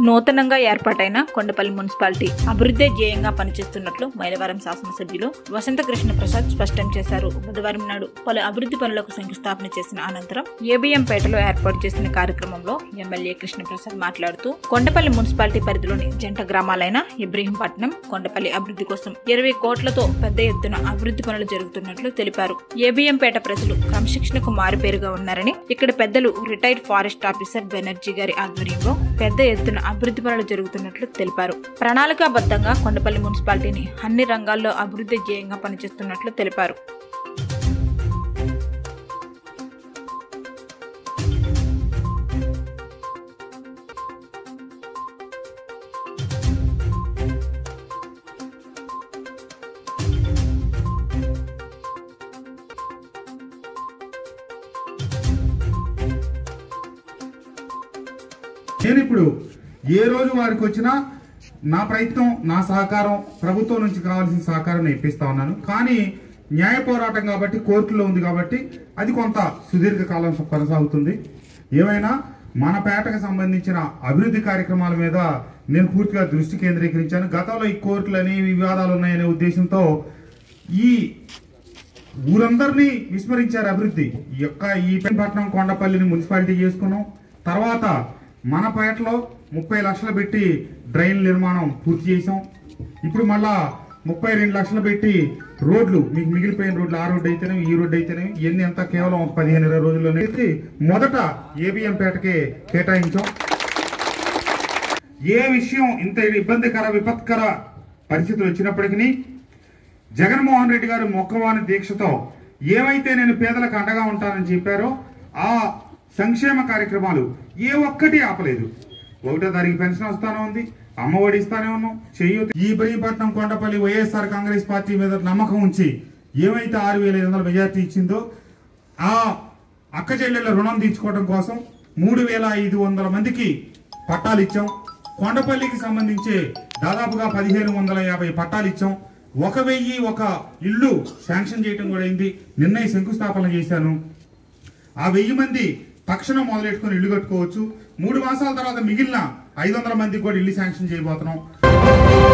నూతనంగా ఏర్పాటైన కొండపల్లి మున్సిపాలిటీ అభివృద్ధి ధ్యేయంగా పనిచేస్తున్నట్లు మైలవరం శాసనసభ్యులు వసంత కృష్ణ ప్రసాద్ స్పష్టం చేశారు బుధవారం నాడు పలు అభివృద్ధి పనులకు శంకుస్థాపన చేసిన అనంతరం ఏబిఎం పేటలో ఏర్పాటు చేసిన కార్యక్రమంలో ఎమ్మెల్యే కృష్ణప్రసాద్ మాట్లాడుతూ కొండపల్లి మున్సిపాలిటీ పరిధిలోని జంట గ్రామాలైన ఇబ్రహీంపట్నం కొండపల్లి అభివృద్ధి కోసం ఇరవై కోట్లతో పెద్ద ఎత్తున అభివృద్ధి పనులు జరుగుతున్నట్లు తెలిపారు ఏబిఎం పేట ప్రజలు క్రమశిక్షణకు మారుపేరుగా ఉన్నారని ఇక్కడ పెద్దలు రిటైర్డ్ ఫారెస్ట్ ఆఫీసర్ బెనర్జీ గారి ఆధ్వర్యంలో పెద్ద ఎత్తున అభివృద్ధి పనులు జరుగుతున్నట్లు తెలిపారు ప్రణాళికాబద్ధంగా కొండపల్లి మున్సిపాలిటీని అన్ని రంగాల్లో అభివృద్ధి ధ్యేయంగా పనిచేస్తున్నట్లు తెలిపారు నేను ఇప్పుడు ఏ రోజు వారికి వచ్చినా నా ప్రయత్నం నా సహకారం ప్రభుత్వం నుంచి కావాల్సిన సహకారం నేను ఇప్పిస్తా ఉన్నాను కానీ న్యాయ పోరాటం కాబట్టి కోర్టులో ఉంది కాబట్టి అది కొంత సుదీర్ఘ కాలం కొనసాగుతుంది ఏమైనా మన పేటకు సంబంధించిన అభివృద్ధి కార్యక్రమాల మీద నేను పూర్తిగా దృష్టి కేంద్రీకరించాను గతంలో ఈ కోర్టులని వివాదాలు ఉన్నాయనే ఉద్దేశంతో ఈ ఊరందరినీ విస్మరించారు అభివృద్ధి ఈ యొక్క ఈ పట్నం కొండపల్లిని మున్సిపాలిటీ చేసుకున్నాం తర్వాత మన పేటలో ముప్పై లక్షలు పెట్టి డ్రైన్ నిర్మాణం పూర్తి చేసాం ఇప్పుడు మళ్ళా ముప్పై రెండు లక్షలు పెట్టి రోడ్లు మీకు మిగిలిపోయిన రోడ్లు ఆ రోడ్డు అయితేనే ఈ రోడ్డు అయితేనే ఇవన్నీ అంతా కేవలం ఒక పదిహేను ఇరవై రోజుల్లోనే అయితే మొదట ఏబిఎం పేటకి కేటాయించాం ఏ విషయం ఇంత ఇబ్బందికర విపత్కర పరిస్థితులు వచ్చినప్పటికీ జగన్మోహన్ రెడ్డి గారు మొక్కవాని దీక్షతో ఏవైతే నేను పేదలకు అండగా ఉంటానని చెప్పారో ఆ సంక్షేమ కార్యక్రమాలు ఏ ఒక్కటి ఆపలేదు ఒకటో తారీఖు పెన్షన్ వస్తానే ఉంది అమ్మఒడి ఇస్తానే ఉన్నాం చెయ్యి ఈ ఇబ్రహీంపట్నం కొండపల్లి వైఎస్ఆర్ కాంగ్రెస్ పార్టీ మీద నమ్మకం ఉంచి ఏమైతే ఆరు వేల ఐదు వందల మెజార్టీ ఇచ్చిందో ఆ అక్క చెల్లెళ్ళ రుణం తీర్చుకోవడం కోసం మూడు వేల ఐదు వందల మందికి పట్టాలు ఇచ్చాం కొండపల్లికి సంబంధించి దాదాపుగా పదిహేను వందల యాభై పట్టాలు ఇచ్చాం ఒక వెయ్యి ఒక ఇల్లు శాంక్షన్ చేయడం కూడా అయింది నిన్న శంకుస్థాపన చేశాను ఆ వెయ్యి మంది తక్షణం మొదలెట్టుకుని ఇల్లు కట్టుకోవచ్చు మూడు మాసాల తర్వాత మిగిలిన ఐదు వందల మందికి కూడా ఇల్లు శాంక్షన్ చేయబోతున్నాం